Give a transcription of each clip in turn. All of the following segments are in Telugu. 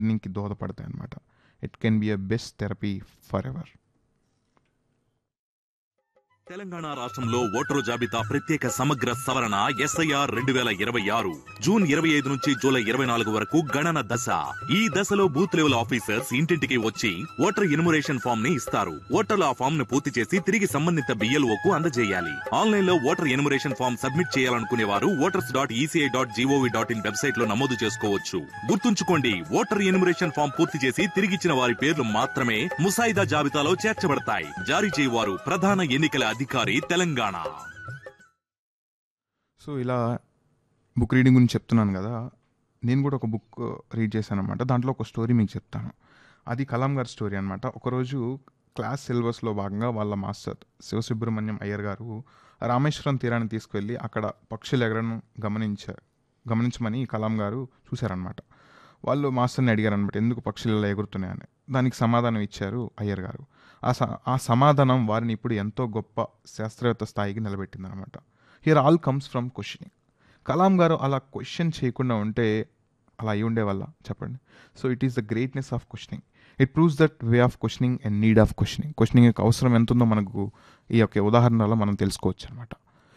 నీకు దోహదపడతాయి అనమాట it can be a best therapy forever Telangana రాష్ట్రంలో ఓటరు జాబితా ప్రత్యేక సమగ్ర సవరణ ఎస్ఐఆర్ రెండు వేల ఇరవై ఆరు జూన్ ఇరవై ఐదు నుంచి జూలై ఇరవై నాలుగు వరకు గణన దశ ఈ దశలో బూత్ లెవెల్ ఆఫీసర్స్ ఇంటింటికి వచ్చి ఓటర్ ఇనుమరేషన్ ఫామ్ ని ఇస్తారు ఓటర్లు ఆ ఫామ్ ను పూర్తి చేసి తిరిగి సంబంధిత బిఎల్ఓ కు అందజేయాలి ఆన్లైన్ లో ఓటర్ ఎనుమరేషన్ ఫామ్ సబ్మిట్ చేయాలనుకునే వారు voters dot E C I dot G O V dot in website లో నమోదు చేసుకోవచ్చు గుర్తుంచుకోండి ఓటర్ ఎనుమరేషన్ ఫామ్ పూర్తి చేసి తిరిగిచ్చిన వారి పేర్లు మాత్రమే ముసాయిదా జాబితాలో చేర్చబడతాయి జారీ చేయవారు ప్రధాన ఎన్నికల అధికారి తెలంగాణ సో ఇలా బుక్ రీడింగ్ గురించి చెప్తున్నాను కదా నేను కూడా ఒక బుక్ రీడ్ చేశాను అనమాట దాంట్లో ఒక స్టోరీ మీకు చెప్తాను అది కలాం గారి స్టోరీ అనమాట ఒకరోజు క్లాస్ సిలబస్లో భాగంగా వాళ్ళ మాస్టర్ శివసుబ్రహ్మణ్యం అయ్యర్ గారు రామేశ్వరం తీరాన్ని తీసుకువెళ్ళి అక్కడ పక్షులు ఎగరను గమనించారు గమనించమని కలాం గారు చూశారనమాట వాళ్ళు మాస్టర్ని అడిగారు అనమాట ఎందుకు పక్షులు ఇలా ఎగురుతున్నాయని దానికి సమాధానం ఇచ్చారు అయ్యర్ గారు ఆ స ఆ సమాధానం వారిని ఇప్పుడు ఎంతో గొప్ప శాస్త్రవేత్త స్థాయికి నిలబెట్టిందనమాట here all comes from questioning Kalam garu అలా క్వశ్చన్ చేయకుండా ఉంటే అలా అయి ఉండేవల్ల చెప్పండి so it is the greatness of questioning it proves that way of questioning and need of questioning questioning యొక్క అవసరం ఎంత ఉందో మనకు ఈ యొక్క ఉదాహరణలో మనం తెలుసుకోవచ్చు అనమాట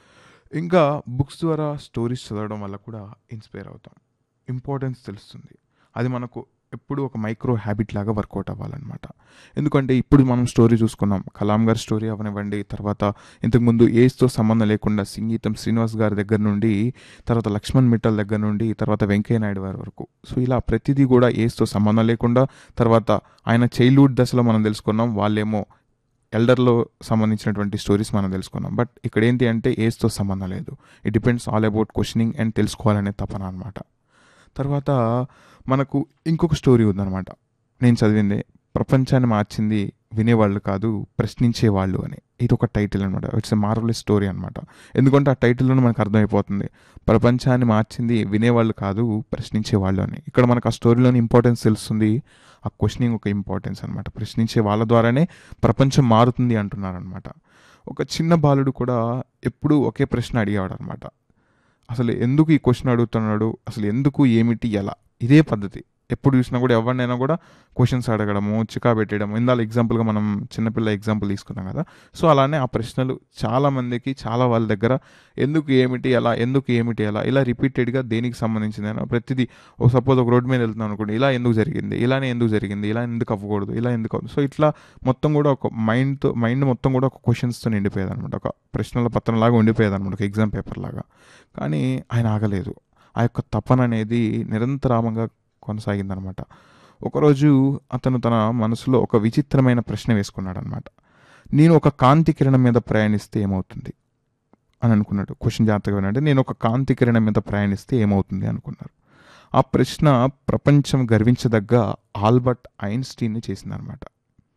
ఇంకా బుక్స్ ద్వారా స్టోరీస్ చదవడం వల్ల కూడా ఇన్స్పైర్ అవుతాం ఇంపార్టెన్స్ తెలుస్తుంది అది మనకు ఎప్పుడు ఒక మైక్రో హ్యాబిట్ లాగా వర్కౌట్ అవ్వాలన్నమాట ఎందుకంటే ఇప్పుడు మనం స్టోరీ చూసుకున్నాం కలాం గారి స్టోరీ అవనివ్వండి తర్వాత ఇంతకుముందు ఏజ్తో సంబంధం లేకుండా సంగీతం శ్రీనివాస్ గారి దగ్గర నుండి తర్వాత లక్ష్మణ్ మిట్టల్ దగ్గర నుండి తర్వాత వెంకయ్య నాయుడు గారి వరకు సో ఇలా ప్రతిదీ కూడా ఏజ్తో సంబంధం లేకుండా తర్వాత ఆయన చైల్డ్హుడ్ దశలో మనం తెలుసుకున్నాం వాళ్ళేమో ఎల్డర్లో సంబంధించినటువంటి స్టోరీస్ మనం తెలుసుకున్నాం బట్ ఇక్కడ ఏంటి అంటే ఏజ్తో సంబంధం లేదు it depends all about questioning and తెలుసుకోవాలనే తపన అనమాట తర్వాత మనకు ఇంకొక స్టోరీ ఉందన్నమాట నేను చదివింది ప్రపంచాన్ని మార్చింది వినేవాళ్ళు కాదు ప్రశ్నించేవాళ్ళు అని ఇది ఒక టైటిల్ అనమాట ఇట్స్ ఎ మార్వలెస్ స్టోరీ అనమాట ఎందుకంటే ఆ టైటిల్లోనే మనకు అర్థమైపోతుంది ప్రపంచాన్ని మార్చింది వినేవాళ్ళు కాదు ప్రశ్నించేవాళ్ళు అని ఇక్కడ మనకు ఆ స్టోరీలోని ఇంపార్టెన్స్ తెలుస్తుంది ఆ క్వశ్చనింగ్ ఒక ఇంపార్టెన్స్ అనమాట ప్రశ్నించే వాళ్ళ ద్వారానే ప్రపంచం మారుతుంది అంటున్నారనమాట ఒక చిన్న బాలుడు కూడా ఎప్పుడూ ఒకే ప్రశ్న అడిగేవాడు అనమాట అసలు ఎందుకు ఈ క్వశ్చన్ అడుగుతున్నాడు అసలు ఎందుకు ఏమిటి ఎలా ఇదే పద్ధతి ఎప్పుడు చూసినా కూడా ఎవరినైనా కూడా క్వశ్చన్స్ అడగడము చికా పెట్టడం ఇందాల ఎగ్జాంపుల్గా మనం చిన్నపిల్ల ఎగ్జాంపుల్ తీసుకున్నాం కదా సో అలానే ఆ ప్రశ్నలు చాలా మందికి చాలా వాళ్ళ దగ్గర ఎందుకు ఏమిటి ఎలా ఎందుకు ఏమిటి ఎలా ఇలా రిపీటెడ్గా దేనికి సంబంధించిందైనా ప్రతిదీ ఓ సపోజ్ ఒక రోడ్ మీద వెళ్తున్నాం అనుకోండి ఇలా ఎందుకు జరిగింది ఇలానే ఎందుకు జరిగింది ఇలా ఎందుకు అవ్వకూడదు ఇలా ఎందుకు అవ్వదు సో ఇట్లా మొత్తం కూడా ఒక మైండ్తో మైండ్ మొత్తం కూడా ఒక క్వశ్చన్స్తో నిండిపోయేది అనమాట ఒక ప్రశ్నల పత్రం లాగా ఉండిపోయేది అనమాట ఒక ఎగ్జామ్ పేపర్ లాగా కానీ ఆయన ఆగలేదు ఆ యొక్క తపన అనేది నిరంతరామంగా కొనసాగిందనమాట ఒకరోజు అతను తన మనసులో ఒక విచిత్రమైన ప్రశ్న వేసుకున్నాడు అనమాట నేను ఒక కాంతి కిరణం మీద ప్రయాణిస్తే ఏమవుతుంది అని అనుకున్నాడు క్వశ్చన్ జాగ్రత్తగా వినండి నేను ఒక కాంతి కిరణం మీద ప్రయాణిస్తే ఏమవుతుంది అనుకున్నారు ఆ ప్రశ్న ప్రపంచం గర్వించదగ్గ ఆల్బర్ట్ ఐన్స్టీన్ని చేసిందనమాట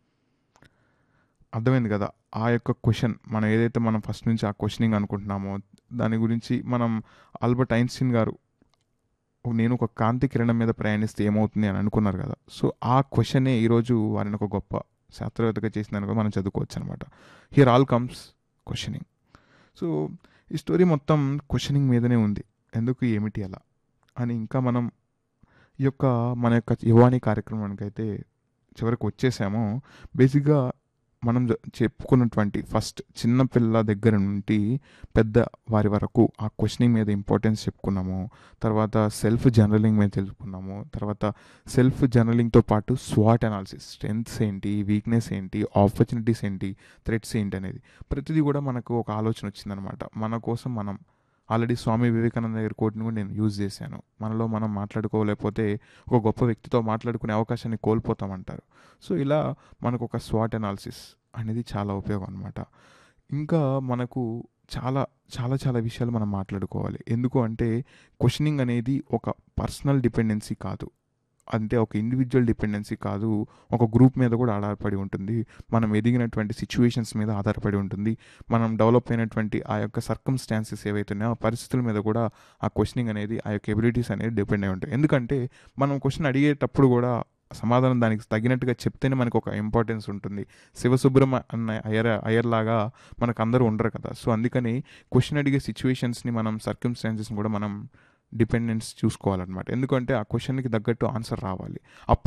అర్థమైంది కదా ఆ యొక్క క్వశ్చన్ మనం ఏదైతే మనం ఫస్ట్ నుంచి ఆ క్వశ్చనింగ్ అనుకుంటున్నామో దాని గురించి మనం ఆల్బర్ట్ ఐన్స్టీన్ గారు నేను ఒక కాంతి కిరణం మీద ప్రయాణిస్తే ఏమవుతుంది అని అనుకున్నారు కదా సో ఆ క్వశ్చనే ఈరోజు వారిని ఒక గొప్ప శాస్త్రవేత్తగా చేసిందని కూడా మనం చదువుకోవచ్చు అనమాట here all comes questioning so ఈ స్టోరీ మొత్తం క్వశ్చనింగ్ మీదనే ఉంది ఎందుకు ఏమిటి అలా అని ఇంకా మనం ఈ యొక్క మన యొక్క యువాణి కార్యక్రమానికి అయితే చివరికి వచ్చేసామో బేసిక్గా మనం జ- చెప్పుకున్నటువంటి ఫస్ట్ చిన్న పిల్ల దగ్గర నుండి పెద్ద వారి వరకు ఆ క్వశ్చనింగ్ మీద ఇంపార్టెన్స్ చెప్పుకున్నాము తర్వాత సెల్ఫ్ జర్నలింగ్ మీద తెలుసుకున్నాము తర్వాత సెల్ఫ్ జర్నలింగ్తో పాటు స్వాట్ అనాలిసిస్ స్ట్రెంగ్త్స్ ఏంటి వీక్నెస్ ఏంటి ఆపర్చునిటీస్ ఏంటి థ్రెట్స్ ఏంటి అనేది ప్రతిదీ కూడా మనకు ఒక ఆలోచన వచ్చిందనమాట మన కోసం మనం ఆల్రెడీ స్వామి వివేకానంద దగ్గర కోట్ని కూడా నేను యూజ్ చేశాను మనలో మనం మాట్లాడుకోలేకపోతే ఒక గొప్ప వ్యక్తితో మాట్లాడుకునే అవకాశాన్ని కోల్పోతామంటారు సో ఇలా మనకు ఒక స్వాట్ అనాలిసిస్ అనేది చాలా ఉపయోగం అనమాట ఇంకా మనకు చాలా చాలా చాలా విషయాలు మనం మాట్లాడుకోవాలి ఎందుకు అంటే క్వశ్చనింగ్ అనేది ఒక పర్సనల్ డిపెండెన్సీ కాదు అంటే ఒక ఇండివిజువల్ డిపెండెన్సీ కాదు ఒక గ్రూప్ మీద కూడా ఆధారపడి ఉంటుంది మనం ఎదిగినటువంటి సిచ్యువేషన్స్ మీద ఆధారపడి ఉంటుంది మనం డెవలప్ అయినటువంటి ఆ యొక్క సర్కమ్స్టాన్సెస్ ఏవైతే ఉన్నాయో ఆ పరిస్థితుల మీద కూడా ఆ క్వశ్చనింగ్ అనేది ఆ యొక్క ఎబిలిటీస్ అనేది డిపెండ్ అయి ఉంటాయి ఎందుకంటే మనం క్వశ్చన్ అడిగేటప్పుడు కూడా సమాధానం దానికి తగినట్టుగా చెప్తేనే మనకు ఒక ఇంపార్టెన్స్ ఉంటుంది శివసుబ్రహ్మ అన్న అయ్యర్ అయ్యర్ లాగా మనకు అందరూ ఉండరు కదా సో అందుకని క్వశ్చన్ అడిగే సిచ్యువేషన్స్ని మనం సర్కమ్స్టాన్సెస్ని కూడా మనం డిపెండెన్స్ చూసుకోవాలన్నమాట ఎందుకంటే ఆ క్వశ్చన్కి తగ్గట్టు ఆన్సర్ రావాలి